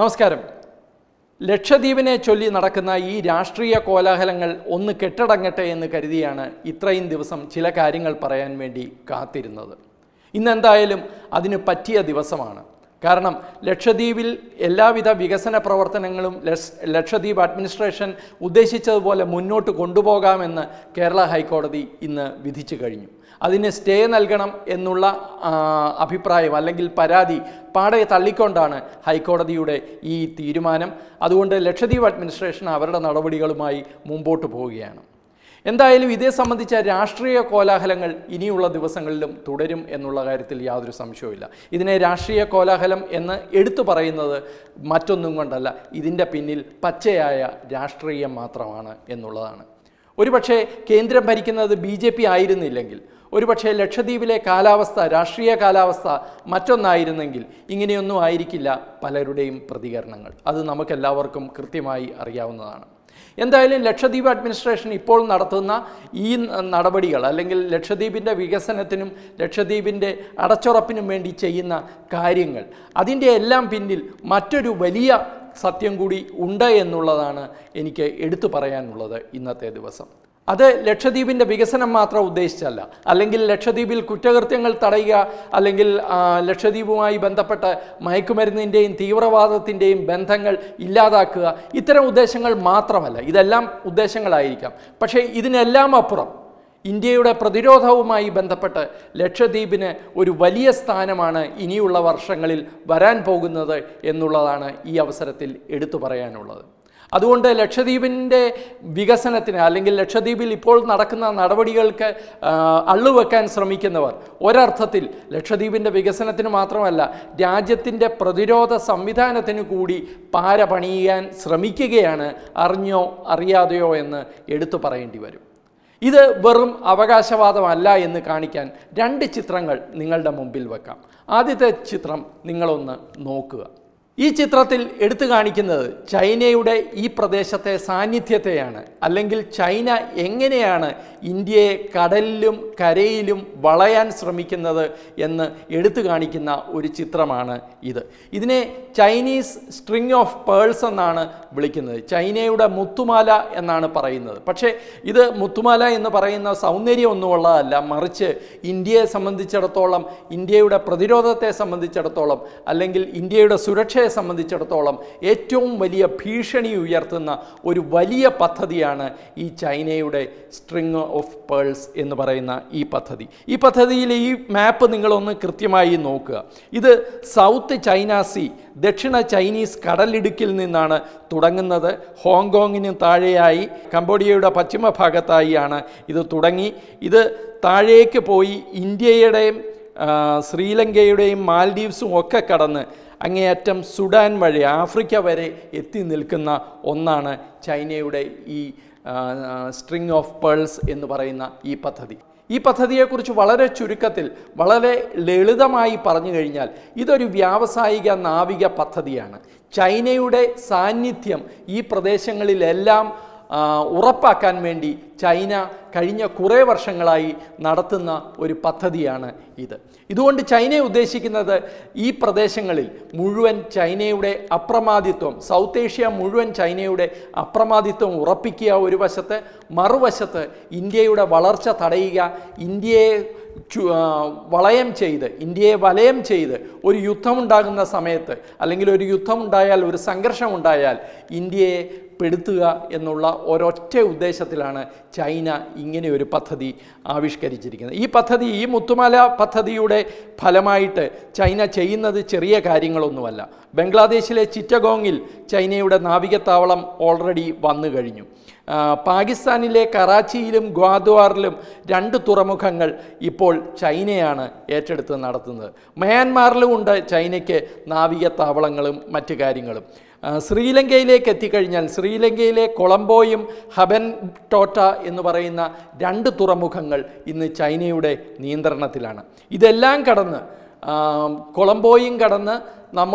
നമസ്കാരം ലക്ഷദ്വീപിനെ ചൊല്ലി നടക്കുന്ന ഈ രാഷ്ട്രീയ കോലാഹലങ്ങൾ ഒന്ന് കെട്ടടങ്ങട്ടെ എന്ന് കരുതിയാണ് ഇത്രയും ദിവസം ചില കാര്യങ്ങൾ പറയാൻ വേണ്ടി കാത്തിരുന്നത് ഇന്നെന്തായാലും അതിന് പറ്റിയ ദിവസമാണ് കാരണം ലക്ഷദ്വീപിൽ എല്ലാവിധ വികസന പ്രവർത്തനങ്ങളും ലക്ഷ- ലക്ഷദ്വീപ് അഡ്മിനിസ്ട്രേഷൻ ഉദ്ദേശിച്ചതുപോലെ മുന്നോട്ട് കൊണ്ടുപോകാമെന്ന് കേരള ഹൈക്കോടതി ഇന്ന് വിധിച്ചു കഴിഞ്ഞു അതിന് സ്റ്റേ നൽകണം എന്നുള്ള ആ, അഭിപ്രായം അല്ലെങ്കിൽ പരാതി പാടെ തള്ളിക്കൊണ്ടാണ് ഹൈക്കോടതിയുടെ ഈ തീരുമാനം അതുകൊണ്ട് ലക്ഷദ്വീപ് അഡ്മിനിസ്ട്രേഷൻ അവരുടെ നടപടികളുമായി മുമ്പോട്ട് പോവുകയാണ് എന്തായാലും ഇതേ സംബന്ധിച്ച രാഷ്ട്രീയ കോലാഹലങ്ങൾ ഇനിയുള്ള ദിവസങ്ങളിലും തുടരും എന്നുള്ള കാര്യത്തിൽ യാതൊരു സംശയവുമില്ല ഇതിനെ രാഷ്ട്രീയ കോലാഹലം എന്ന് എടുത്തു പറയുന്നത് മറ്റൊന്നും കൊണ്ടല്ല ഇതിൻ്റെ പിന്നിൽ പച്ചയായ രാഷ്ട്രീയം മാത്രമാണ് എന്നുള്ളതാണ് ഒരുപക്ഷെ കേന്ദ്രം ഭരിക്കുന്നത് ബി ജെ പി ആയിരുന്നില്ലെങ്കിൽ ഒരുപക്ഷെ ലക്ഷദ്വീപിലെ കാലാവസ്ഥ രാഷ്ട്രീയ കാലാവസ്ഥ മറ്റൊന്നായിരുന്നെങ്കിൽ ഇങ്ങനെയൊന്നും ആയിരിക്കില്ല പലരുടെയും പ്രതികരണങ്ങൾ അത് നമുക്കെല്ലാവർക്കും കൃത്യമായി അറിയാവുന്നതാണ് എന്തായാലും ലക്ഷദ്വീപ് അഡ്മിനിസ്ട്രേഷൻ ഇപ്പോൾ നടത്തുന്ന ഈ ന- നടപടികൾ അല്ലെങ്കിൽ ലക്ഷദ്വീപിൻ്റെ വികസനത്തിനും ലക്ഷദ്വീപിൻ്റെ അടച്ചുറപ്പിനും വേണ്ടി ചെയ്യുന്ന കാര്യങ്ങൾ അതിൻ്റെ എല്ലാം പിന്നിൽ മറ്റൊരു വലിയ സത്യം കൂടി ഉണ്ട് എന്നുള്ളതാണ് എനിക്ക് എടുത്തു പറയാനുള്ളത് ഇന്നത്തെ ദിവസം അത് ലക്ഷദ്വീപിൻ്റെ വികസനം മാത്രം ഉദ്ദേശിച്ചല്ല അല്ലെങ്കിൽ ലക്ഷദ്വീപിൽ കുറ്റകൃത്യങ്ങൾ തടയുക അല്ലെങ്കിൽ ആ, ലക്ഷദ്വീപുമായി ബന്ധപ്പെട്ട മയക്കുമരുന്നിൻ്റെയും തീവ്രവാദത്തിൻ്റെയും ബന്ധങ്ങൾ ഇല്ലാതാക്കുക ഇത്തരം ഉദ്ദേശങ്ങൾ മാത്രമല്ല ഇതെല്ലാം ഉദ്ദേശങ്ങളായിരിക്കാം പക്ഷേ ഇതിനെല്ലാം അപ്പുറം ഇന്ത്യയുടെ പ്രതിരോധവുമായി ബന്ധപ്പെട്ട് ലക്ഷദ്വീപിന് ഒരു വലിയ സ്ഥാനമാണ് ഇനിയുള്ള വർഷങ്ങളിൽ വരാൻ പോകുന്നത് എന്നുള്ളതാണ് ഈ അവസരത്തിൽ എടുത്തു പറയാനുള്ളത് അതുകൊണ്ട് ലക്ഷദ്വീപിൻ്റെ വികസനത്തിന് അല്ലെങ്കിൽ ലക്ഷദ്വീപിൽ ഇപ്പോൾ നടക്കുന്ന നടപടികൾക്ക് ആ, അള്ളുവെക്കാൻ ശ്രമിക്കുന്നവർ ഒരർത്ഥത്തിൽ ലക്ഷദ്വീപിൻ്റെ വികസനത്തിന് മാത്രമല്ല രാജ്യത്തിൻ്റെ പ്രതിരോധ സംവിധാനത്തിന് കൂടി പാര പണിയാൻ ശ്രമിക്കുകയാണ് അറിഞ്ഞോ അറിയാതെയോ എന്ന് എടുത്തു പറയേണ്ടി വരും ഇത് വെറും അവകാശവാദമല്ല എന്ന് കാണിക്കാൻ രണ്ട് ചിത്രങ്ങൾ നിങ്ങളുടെ മുമ്പിൽ വെക്കാം ആദ്യത്തെ ചിത്രം നിങ്ങളൊന്ന് നോക്കുക ഈ ചിത്രത്തിൽ എടുത്തു കാണിക്കുന്നത് ചൈനയുടെ ഈ പ്രദേശത്തെ സാന്നിധ്യത്തെയാണ് അല്ലെങ്കിൽ ചൈന എങ്ങനെയാണ് ഇന്ത്യയെ കടലിലും കരയിലും വളയാൻ ശ്രമിക്കുന്നത് എന്ന് എടുത്തു കാണിക്കുന്ന ഒരു ചിത്രമാണ് ഇത് ഇതിനെ ചൈനീസ് സ്ട്രിങ് ഓഫ് പേൾസ് എന്നാണ് വിളിക്കുന്നത് ചൈനയുടെ മുത്തുമാല എന്നാണ് പറയുന്നത് പക്ഷേ ഇത് മുത്തുമാല എന്ന് പറയുന്ന സൗന്ദര്യമൊന്നുമുള്ളതല്ല മറിച്ച് ഇന്ത്യയെ സംബന്ധിച്ചിടത്തോളം ഇന്ത്യയുടെ പ്രതിരോധത്തെ സംബന്ധിച്ചിടത്തോളം അല്ലെങ്കിൽ ഇന്ത്യയുടെ സുരക്ഷയെ സംബന്ധിച്ചിടത്തോളം ഏറ്റവും വലിയ ഭീഷണി ഉയർത്തുന്ന ഒരു വലിയ പദ്ധതിയാണ് ഈ ചൈനയുടെ സ്ട്രിങ് ഓഫ് പേൾസ് എന്ന് പറയുന്ന ഈ പദ്ധതി ഈ പദ്ധതിയിലെ ഈ മാപ്പ് നിങ്ങളൊന്ന് കൃത്യമായി നോക്കുക ഇത് സൗത്ത് ചൈന സീ ദക്ഷിണ ചൈനീസ് കടലിടുക്കിൽ നിന്നാണ് തുടങ്ങുന്നത് ഹോങ്കോങ്ങിന് താഴെയായി കംബോഡിയയുടെ പശ്ചിമ ഭാഗത്തായിയാണ് ഇത് തുടങ്ങി ഇത് താഴേക്ക് പോയി ഇന്ത്യയുടെയും ആ, ശ്രീലങ്കയുടെയും മാൽഡീവ്സും ഒക്കെ കടന്ന് അങ്ങേയറ്റം സുഡാൻ വഴി ആഫ്രിക്ക വരെ എത്തി നിൽക്കുന്ന ഒന്നാണ് ചൈനയുടെ ഈ സ്ട്രിങ് ഓഫ് പേൾസ് എന്ന് പറയുന്ന ഈ പദ്ധതി ഈ പദ്ധതിയെക്കുറിച്ച് വളരെ ചുരുക്കത്തിൽ വളരെ ലളിതമായി പറഞ്ഞു കഴിഞ്ഞാൽ ഇതൊരു വ്യാവസായിക നാവിക പദ്ധതിയാണ് ചൈനയുടെ സാന്നിധ്യം ഈ പ്രദേശങ്ങളിലെല്ലാം ആ, ഉറപ്പാക്കാൻ വേണ്ടി ചൈന കഴിഞ്ഞ കുറേ വർഷങ്ങളായി നടത്തുന്ന ഒരു പദ്ധതിയാണ് ഇത് ഇതുകൊണ്ട് ചൈന ഉദ്ദേശിക്കുന്നത് ഈ പ്രദേശങ്ങളിൽ മുഴുവൻ ചൈനയുടെ അപ്രമാദിത്വം സൗത്ത് ഏഷ്യ മുഴുവൻ ചൈനയുടെ അപ്രമാദിത്വം ഉറപ്പിക്കുക ഒരു വശത്ത് മറുവശത്ത് ഇന്ത്യയുടെ വളർച്ച തടയുക ഇന്ത്യയെ ചു- ആ, വളയം ചെയ്ത് ഇന്ത്യയെ വലയം ചെയ്ത് ഒരു യുദ്ധമുണ്ടാകുന്ന സമയത്ത് അല്ലെങ്കിൽ ഒരു യുദ്ധമുണ്ടായാൽ ഒരു സംഘർഷമുണ്ടായാൽ ഇന്ത്യയെ പെടുത്തുക എന്നുള്ള ഒരൊറ്റ ഉദ്ദേശത്തിലാണ് ചൈന ഇങ്ങനെ ഒരു പദ്ധതി ആവിഷ്കരിച്ചിരിക്കുന്നത് ഈ പദ്ധതി ഈ മുത്തുമാല പദ്ധതിയുടെ ഫലമായിട്ട് ചൈന ചെയ്യുന്നത് ചെറിയ കാര്യങ്ങളൊന്നുമല്ല ബംഗ്ലാദേശിലെ ചിറ്റഗോങ്ങിൽ ചൈനയുടെ നാവികത്താവളം ഓൾറെഡി വന്നു കഴിഞ്ഞു ആ, പാകിസ്ഥാനിലെ കറാച്ചിയിലും ഗ്വാദ്വാറിലും രണ്ട് തുറമുഖങ്ങൾ ഇപ്പോൾ ചൈനയാണ് ഏറ്റെടുത്ത് നടത്തുന്നത് മ്യാൻമാറിലും ഉണ്ട് ചൈനയ്ക്ക് നാവികത്താവളങ്ങളും മറ്റു കാര്യങ്ങളും ആ, ശ്രീലങ്കയിലേക്ക് എത്തിക്കഴിഞ്ഞാൽ ശ്രീലങ്കയിലെ കൊളംബോയും ഹബൻ ടോട്ട എന്ന് പറയുന്ന രണ്ട് തുറമുഖങ്ങൾ ഇന്ന് ചൈനയുടെ നിയന്ത്രണത്തിലാണ് ഇതെല്ലാം കടന്ന് ആ, കൊളംബോയും കടന്ന് നമ്മൾ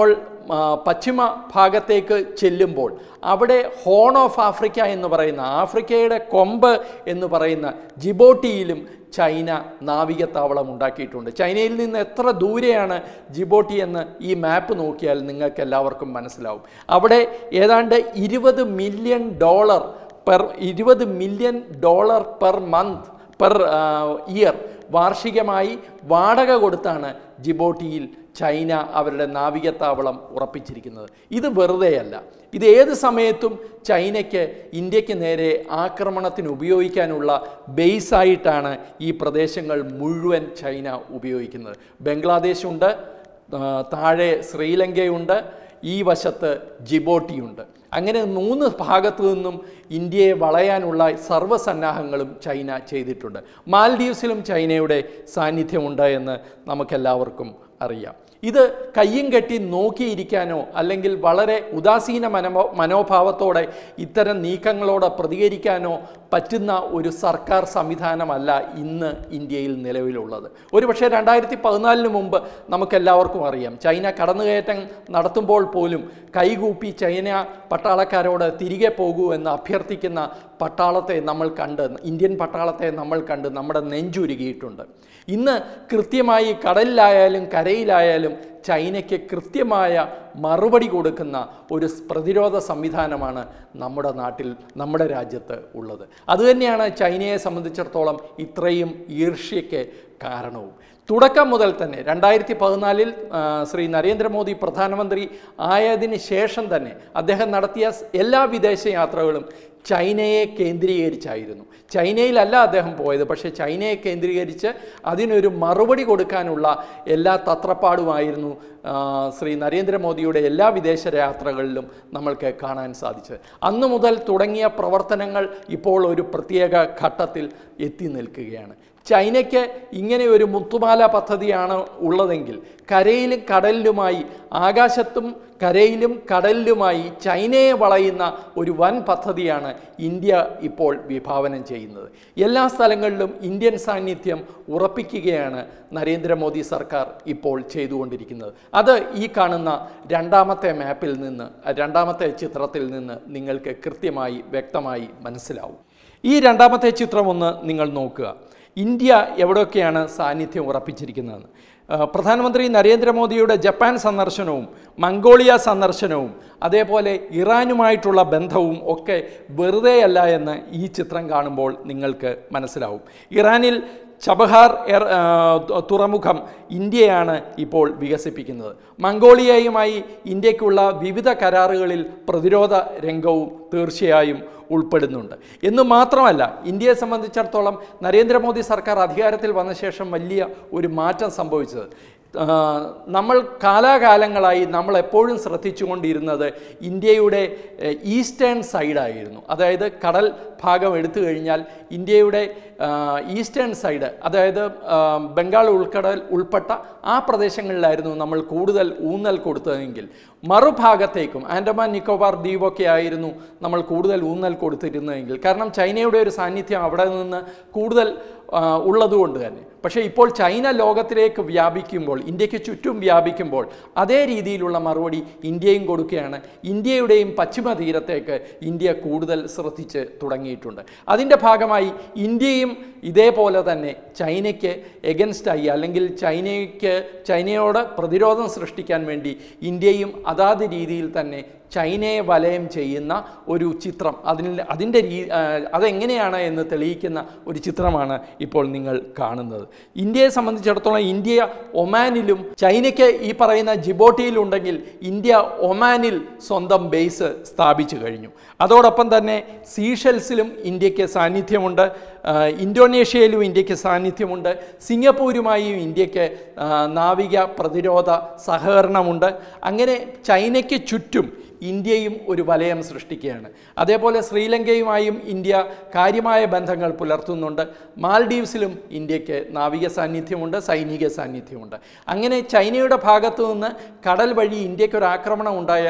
ആ, പശ്ചിമ ഭാഗത്തേക്ക് ചെല്ലുമ്പോൾ അവിടെ ഹോൺ ഓഫ് ആഫ്രിക്ക എന്ന് പറയുന്ന ആഫ്രിക്കയുടെ കൊമ്പ് എന്ന് പറയുന്ന ജിബോട്ടിയിലും ചൈന നാവികത്താവളം ഉണ്ടാക്കിയിട്ടുണ്ട് ചൈനയിൽ നിന്ന് എത്ര ദൂരെയാണ് ജിബോട്ടി എന്ന് ഈ മാപ്പ് നോക്കിയാൽ നിങ്ങൾക്ക് എല്ലാവർക്കും മനസ്സിലാവും അവിടെ ഏതാണ്ട് ഇരുപത് മില്യൺ ഡോളർ പെർ ഇരുപത് million dollar per month per year വാർഷികമായി വാടക കൊടുത്താണ് ജിബോട്ടിയിൽ ചൈന അവരുടെ നാവികത്താവളം ഉറപ്പിച്ചിരിക്കുന്നത് ഇത് വെറുതെയല്ല ഇത് ഏത് സമയത്തും ചൈനയ്ക്ക് ഇന്ത്യക്ക് നേരെ ആക്രമണത്തിന് ഉപയോഗിക്കാനുള്ള ബേസായിട്ടാണ് ഈ പ്രദേശങ്ങൾ മുഴുവൻ ചൈന ഉപയോഗിക്കുന്നത് ബംഗ്ലാദേശുണ്ട് ആ, താഴെ ശ്രീലങ്കയുണ്ട് ഈ വശത്ത് ജിബോട്ടിയുണ്ട് അങ്ങനെ മൂന്ന് ഭാഗത്തു നിന്നും ഇന്ത്യയെ വളയാനുള്ള സർവ്വസന്നാഹങ്ങളും ചൈന ചെയ്തിട്ടുണ്ട് മാൽഡീവ്സിലും ചൈനയുടെ സാന്നിധ്യമുണ്ട് എന്ന് നമുക്കെല്ലാവർക്കും അറിയാം ഇത് കയ്യും കെട്ടി നോക്കിയിരിക്കാനോ അല്ലെങ്കിൽ വളരെ ഉദാസീന മനോ മനോഭാവത്തോടെ ഇത്തരം നീക്കങ്ങളോട് പ്രതികരിക്കാനോ പറ്റുന്ന ഒരു സർക്കാർ സംവിധാനമല്ല ഇന്ന് ഇന്ത്യയിൽ നിലവിലുള്ളത് ഒരുപക്ഷെ രണ്ടായിരത്തി പതിനാലിന് മുമ്പ് നമുക്കെല്ലാവർക്കും അറിയാം ചൈന കടന്നുകയറ്റം നടത്തുമ്പോൾ പോലും കൈകൂപ്പി ചൈന പട്ടാളക്കാരോട് തിരികെ പോകൂ എന്ന് അഭ്യർത്ഥിക്കുന്ന പട്ടാളത്തെ നമ്മൾ കണ്ട് ഇന്ത്യൻ പട്ടാളത്തെ നമ്മൾ കണ്ട് നമ്മുടെ നെഞ്ചുരുകിയിട്ടുണ്ട് ഇന്ന് കൃത്യമായി കടലിലായാലും കരയിലായാലും ചൈനയ്ക്ക് കൃത്യമായ മറുപടി കൊടുക്കുന്ന ഒരു സ് പ്രതിരോധ സംവിധാനമാണ് നമ്മുടെ നാട്ടിൽ നമ്മുടെ രാജ്യത്ത് ഉള്ളത് അതുതന്നെയാണ് ചൈനയെ സംബന്ധിച്ചിടത്തോളം ഇത്രയും ഈർഷ്യയ്ക്ക് കാരണവും തുടക്കം മുതൽ തന്നെ രണ്ടായിരത്തി പതിനാലിൽ ശ്രീ നരേന്ദ്രമോദി പ്രധാനമന്ത്രി ആയതിന് ശേഷം തന്നെ അദ്ദേഹം നടത്തിയ സ് എല്ലാ വിദേശ യാത്രകളും ചൈനയെ കേന്ദ്രീകരിച്ചായിരുന്നു ചൈനയിലല്ല അദ്ദേഹം പോയത് പക്ഷേ ചൈനയെ കേന്ദ്രീകരിച്ച് അതിനൊരു മറുപടി കൊടുക്കാനുള്ള എല്ലാ തത്രപ്പാടുമായിരുന്നു ആ, ശ്രീ നരേന്ദ്രമോദിയുടെ എല്ലാ വിദേശ യാത്രകളിലും നമ്മൾക്ക് കാണാൻ സാധിച്ചത് അന്നു മുതൽ തുടങ്ങിയ പ്രവർത്തനങ്ങൾ ഇപ്പോൾ ഒരു പ്രത്യേക ഘട്ടത്തിൽ എത്തി നിൽക്കുകയാണ് ചൈനയ്ക്ക് ഇങ്ങനെ ഒരു മുത്തുമാല പദ്ധതിയാണ് ഉള്ളതെങ്കിൽ കരയിലും കടലിലുമായി ആകാശത്തും കരയിലും കടലിലുമായി ചൈനയെ വളയുന്ന ഒരു വൻ പദ്ധതിയാണ് ഇന്ത്യ ഇപ്പോൾ വിഭാവനം ചെയ്യുന്നത് എല്ലാ സ്ഥലങ്ങളിലും ഇന്ത്യൻ സാന്നിധ്യം ഉറപ്പിക്കുകയാണ് നരേന്ദ്രമോദി സർക്കാർ ഇപ്പോൾ ചെയ്തുകൊണ്ടിരിക്കുന്നത് അത് ഈ കാണുന്ന രണ്ടാമത്തെ മാപ്പിൽ നിന്ന് രണ്ടാമത്തെ ചിത്രത്തിൽ നിന്ന് നിങ്ങൾക്ക് കൃത്യമായി വ്യക്തമായി മനസ്സിലാവും ഈ രണ്ടാമത്തെ ചിത്രം ഒന്ന് നിങ്ങൾ നോക്കുക ഇന്ത്യ എവിടെയൊക്കെയാണ് സാന്നിധ്യം ഉറപ്പിച്ചിരിക്കുന്നതെന്ന് ആ, പ്രധാനമന്ത്രി നരേന്ദ്രമോദിയുടെ ജപ്പാൻ സന്ദർശനവും മംഗോളിയ സന്ദർശനവും അതേപോലെ ഇറാനുമായിട്ടുള്ള ബന്ധവും ഒക്കെ വെറുതെയല്ല എന്ന് ഈ ചിത്രം കാണുമ്പോൾ നിങ്ങൾക്ക് മനസ്സിലാവും ഇറാനിൽ ചബഹാർ എയർ ആ, തു- തുറമുഖം ഇന്ത്യയാണ് ഇപ്പോൾ വികസിപ്പിക്കുന്നത് മംഗോളിയയുമായി ഇന്ത്യക്കുള്ള വിവിധ കരാറുകളിൽ പ്രതിരോധ രംഗവും തീർച്ചയായും ഉൾപ്പെടുന്നുണ്ട് എന്ന് മാത്രമല്ല ഇന്ത്യയെ സംബന്ധിച്ചിടത്തോളം നരേന്ദ്രമോദി സർക്കാർ അധികാരത്തിൽ വന്ന ശേഷം വലിയ ഒരു മാറ്റം സംഭവിച്ചത് ആ, നമ്മൾ കാലാകാലങ്ങളായി നമ്മൾ എപ്പോഴും ശ്രദ്ധിച്ചുകൊണ്ടിരുന്നത് ഇന്ത്യയുടെ എ, ഈസ്റ്റേൺ സൈഡായിരുന്നു അതായത് കടൽ ഭാഗം എടുത്തു കഴിഞ്ഞാൽ ഇന്ത്യയുടെ ആ, ഈസ്റ്റേൺ സൈഡ് അതായത് ആ, ബംഗാൾ ഉൾക്കടൽ ഉൾപ്പെട്ട ആ പ്രദേശങ്ങളിലായിരുന്നു നമ്മൾ കൂടുതൽ ഊന്നൽ കൊടുത്തതെങ്കിൽ മറുഭാഗത്തേക്കും ആൻഡമാൻ നിക്കോബാർ ദ്വീപൊക്കെ ആയിരുന്നു നമ്മൾ കൂടുതൽ ഊന്നൽ കൊടുത്തിരുന്നതെങ്കിൽ കാരണം ചൈനയുടെ ഒരു സാന്നിധ്യം അവിടെ നിന്ന് കൂടുതൽ ആ, ഉള്ളതുകൊണ്ട് തന്നെ പക്ഷേ ഇപ്പോൾ ചൈന ലോകത്തിലേക്ക് വ്യാപിക്കുമ്പോൾ ഇന്ത്യക്ക് ചുറ്റും വ്യാപിക്കുമ്പോൾ അതേ രീതിയിലുള്ള മറുപടി ഇന്ത്യയും കൊടുക്കുകയാണ് ഇന്ത്യയുടെയും പശ്ചിമ തീരത്തേക്ക് ഇന്ത്യ കൂടുതൽ ശ്രദ്ധിച്ച് തുടങ്ങിയിട്ടുണ്ട് അതിൻ്റെ ഭാഗമായി ഇന്ത്യയും ഇതേപോലെ തന്നെ ചൈനയ്ക്ക് എഗൻസ്റ്റായി അല്ലെങ്കിൽ ചൈനയ്ക്ക് ചൈനയോട് പ്രതിരോധം സൃഷ്ടിക്കാൻ വേണ്ടി ഇന്ത്യയും അതാത് രീതിയിൽ തന്നെ ചൈനയെ വലയം ചെയ്യുന്ന ഒരു ചിത്രം അതിൽ അതിൻ്റെ രീ ആ, അതെങ്ങനെയാണ് എന്ന് തെളിയിക്കുന്ന ഒരു ചിത്രമാണ് ഇപ്പോൾ നിങ്ങൾ കാണുന്നത് ഇന്ത്യയെ സംബന്ധിച്ചിടത്തോളം ഇന്ത്യ ഒമാനിലും ചൈനയ്ക്ക് ഈ പറയുന്ന ജിബോട്ടിയിലുണ്ടെങ്കിൽ ഇന്ത്യ ഒമാനിൽ സ്വന്തം ബേസ് സ്ഥാപിച്ചു കഴിഞ്ഞു അതോടൊപ്പം തന്നെ സീഷെൽസിലും ഇന്ത്യക്ക് സാന്നിധ്യമുണ്ട് ആ, ഇന്തോനേഷ്യയിലും ഇന്ത്യക്ക് സാന്നിധ്യമുണ്ട് സിംഗപ്പൂരുമായും ഇന്ത്യക്ക് ആ, നാവിക പ്രതിരോധ സഹകരണമുണ്ട് അങ്ങനെ ചൈനയ്ക്ക് ചുറ്റും ഇന്ത്യയും ഒരു വലയം സൃഷ്ടിക്കുകയാണ് അതേപോലെ ശ്രീലങ്കയുമായും ഇന്ത്യ കാര്യമായ ബന്ധങ്ങൾ പുലർത്തുന്നുണ്ട് മാൽഡീവ്സിലും ഇന്ത്യക്ക് നാവിക സാന്നിധ്യമുണ്ട് സൈനിക സാന്നിധ്യമുണ്ട് അങ്ങനെ ചൈനയുടെ ഭാഗത്തു നിന്ന് കടൽ വഴി ഇന്ത്യക്ക് ഒരു ആക്രമണം ഉണ്ടായാൽ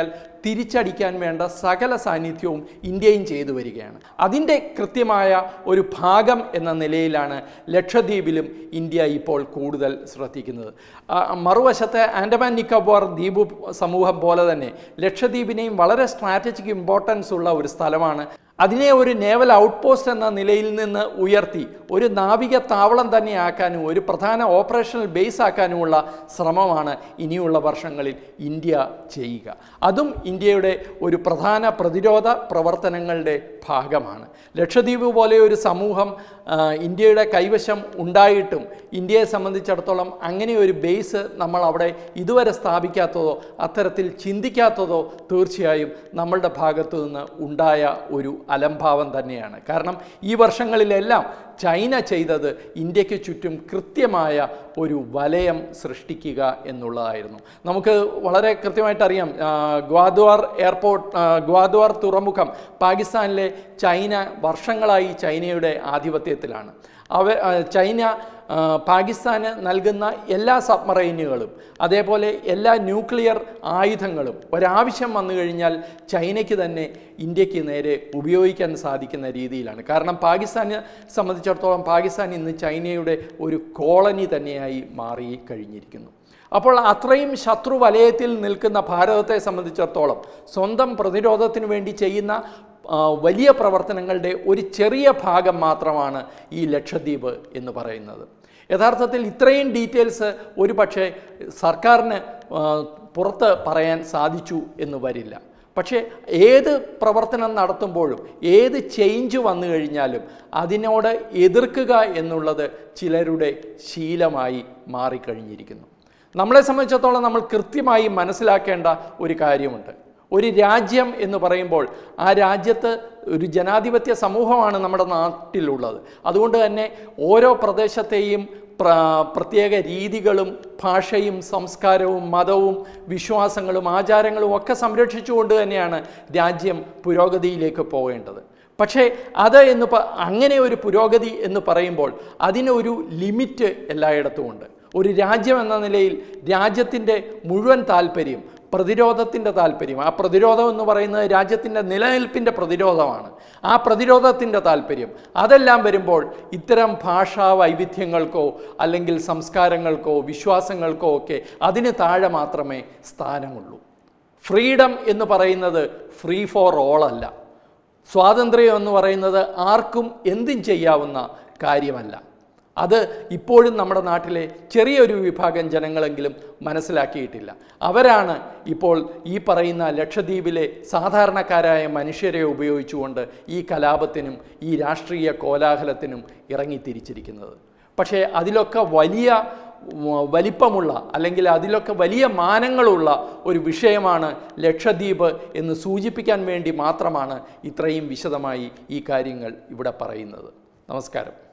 തിരിച്ചടിക്കാൻ വേണ്ട സകല സാന്നിധ്യവും ഇന്ത്യയും ചെയ്തു വരികയാണ് അതിൻ്റെ കൃത്യമായ ഒരു ഭാഗം എന്ന നിലയിലാണ് ലക്ഷദ്വീപിലും ഇന്ത്യ ഇപ്പോൾ കൂടുതൽ ശ്രദ്ധിക്കുന്നത് ആ, മറുവശത്തെ ആൻഡമാൻ നിക്കോബാർ ദ്വീപ് സമൂഹം പോലെ തന്നെ ലക്ഷദ്വീപിനെയും വളരെ സ്ട്രാറ്റജിക് ഇമ്പോർട്ടൻസ് ഉള്ള ഒരു സ്ഥലമാണ് അതിനെ ഒരു നേവൽ ഔട്ട് പോസ്റ്റ് എന്ന നിലയിൽ നിന്ന് ഉയർത്തി ഒരു നാവിക താവളം തന്നെ ആക്കാനും ഒരു പ്രധാന ഓപ്പറേഷണൽ ബേസ് ആക്കാനുമുള്ള ശ്രമമാണ് ഇനിയുള്ള വർഷങ്ങളിൽ ഇന്ത്യ ചെയ്യുക അതും ഇന്ത്യയുടെ ഒരു പ്രധാന പ്രതിരോധ പ്രവർത്തനങ്ങളുടെ ഭാഗമാണ് ലക്ഷദ്വീപ് പോലെ ഒരു സമൂഹം ആ, ഇന്ത്യയുടെ കൈവശം ഉണ്ടായിട്ടും ഇന്ത്യയെ സംബന്ധിച്ചിടത്തോളം അങ്ങനെ ഒരു ബേസ് നമ്മൾ അവിടെ ഇതുവരെ സ്ഥാപിക്കാത്തതോ അത്തരത്തിൽ ചിന്തിക്കാത്തതോ തീർച്ചയായും നമ്മളുടെ ഭാഗത്തു നിന്ന് ഉണ്ടായ ഒരു അലംഭാവം തന്നെയാണ് കാരണം ഈ വർഷങ്ങളിലെല്ലാം ചൈന ചെയ്തത് ഇന്ത്യക്ക് ചുറ്റും കൃത്യമായ ഒരു വലയം സൃഷ്ടിക്കുക എന്നുള്ളതായിരുന്നു നമുക്ക് വളരെ കൃത്യമായിട്ട് അറിയാം ആ, ഗ്വാദ്വാർ എയർപോർട്ട് ആ, ഗ്വാദ്വാർ തുറമുഖം പാകിസ്ഥാനിലെ ചൈന വർഷങ്ങളായി ചൈനയുടെ ആധിപത്യത്തിലാണ് അവ ആ, ചൈന ആ, പാകിസ്ഥാന് നൽകുന്ന എല്ലാ സബ്മറൈനുകളും അതേപോലെ എല്ലാ ന്യൂക്ലിയർ ആയുധങ്ങളും ഒരാവശ്യം വന്നു കഴിഞ്ഞാൽ ചൈനയ്ക്ക് തന്നെ ഇന്ത്യക്ക് നേരെ ഉപയോഗിക്കാൻ സാധിക്കുന്ന രീതിയിലാണ് കാരണം പാകിസ്ഥാനെ സംബന്ധിച്ചിടത്തോളം പാകിസ്ഥാൻ ഇന്ന് ചൈനയുടെ ഒരു കോളനി തന്നെയായി മാറി കഴിഞ്ഞിരിക്കുന്നു അപ്പോൾ അത്രയും ശത്രു വലയത്തിൽ നിൽക്കുന്ന ഭാരതത്തെ സംബന്ധിച്ചിടത്തോളം സ്വന്തം പ്രതിരോധത്തിന് വേണ്ടി ചെയ്യുന്ന ആ, വലിയ പ്രവർത്തനങ്ങളുടെ ഒരു ചെറിയ ഭാഗം മാത്രമാണ് ഈ ലക്ഷദ്വീപ് എന്ന് പറയുന്നത് യഥാർത്ഥത്തിൽ ഇത്രയും ഡീറ്റെയിൽസ് ഒരു പക്ഷേ സർക്കാരിന് ആ, പുറത്ത് പറയാൻ സാധിച്ചു എന്ന് വരില്ല പക്ഷേ ഏത് പ്രവർത്തനം നടത്തുമ്പോഴും ഏത് ചേഞ്ച് വന്നു കഴിഞ്ഞാലും അതിനോട് എതിർക്കുക എന്നുള്ളത് ചിലരുടെ ശീലമായി മാറിക്കഴിഞ്ഞിരിക്കുന്നു നമ്മളെ സംബന്ധിച്ചിടത്തോളം നമ്മൾ കൃത്യമായി മനസ്സിലാക്കേണ്ട ഒരു കാര്യമുണ്ട് ഒരു രാജ്യം എന്ന് പറയുമ്പോൾ ആ രാജ്യത്ത് ഒരു ജനാധിപത്യ സമൂഹമാണ് നമ്മുടെ നാട്ടിലുള്ളത് അതുകൊണ്ട് തന്നെ ഓരോ പ്രദേശത്തെയും പ്ര പ്രത്യേക രീതികളും ഭാഷയും സംസ്കാരവും മതവും വിശ്വാസങ്ങളും ആചാരങ്ങളും ഒക്കെ സംരക്ഷിച്ചുകൊണ്ട് തന്നെയാണ് രാജ്യം പുരോഗതിയിലേക്ക് പോകേണ്ടത് പക്ഷേ അത് എന്ന് പ അങ്ങനെ ഒരു പുരോഗതി എന്ന് പറയുമ്പോൾ അതിനൊരു ലിമിറ്റ് എല്ലായിടത്തും ഉണ്ട് ഒരു രാജ്യം എന്ന നിലയിൽ രാജ്യത്തിൻ്റെ മുഴുവൻ താല്പര്യം പ്രതിരോധത്തിൻ്റെ താല്പര്യം ആ പ്രതിരോധം എന്ന് പറയുന്നത് രാജ്യത്തിൻ്റെ നിലനിൽപ്പിൻ്റെ പ്രതിരോധമാണ് ആ പ്രതിരോധത്തിൻ്റെ താല്പര്യം അതെല്ലാം വരുമ്പോൾ ഇത്തരം ഭാഷാ വൈവിധ്യങ്ങൾക്കോ അല്ലെങ്കിൽ സംസ്കാരങ്ങൾക്കോ വിശ്വാസങ്ങൾക്കോ ഒക്കെ അതിന് താഴെ മാത്രമേ സ്ഥാനമുള്ളൂ ഫ്രീഡം എന്ന് പറയുന്നത് ഫ്രീ ഫോർ ഓൾ അല്ല സ്വാതന്ത്ര്യം എന്ന് പറയുന്നത് ആർക്കും എന്തും ചെയ്യാവുന്ന കാര്യമല്ല അത് ഇപ്പോഴും നമ്മുടെ നാട്ടിലെ ചെറിയൊരു വിഭാഗം ജനങ്ങളെങ്കിലും മനസ്സിലാക്കിയിട്ടില്ല അവരാണ് ഇപ്പോൾ ഈ പറയുന്ന ലക്ഷദ്വീപിലെ സാധാരണക്കാരായ മനുഷ്യരെ ഉപയോഗിച്ചുകൊണ്ട് ഈ കലാപത്തിനും ഈ രാഷ്ട്രീയ കോലാഹലത്തിനും ഇറങ്ങിത്തിരിച്ചിരിക്കുന്നത് പക്ഷേ അതിലൊക്കെ വലിയ വ- വലിപ്പമുള്ള അല്ലെങ്കിൽ അതിലൊക്കെ വലിയ മാനങ്ങളുള്ള ഒരു വിഷയമാണ് ലക്ഷദ്വീപ് എന്ന് സൂചിപ്പിക്കാൻ വേണ്ടി മാത്രമാണ് ഇത്രയും വിശദമായി ഈ കാര്യങ്ങൾ ഇവിടെ പറയുന്നത് നമസ്കാരം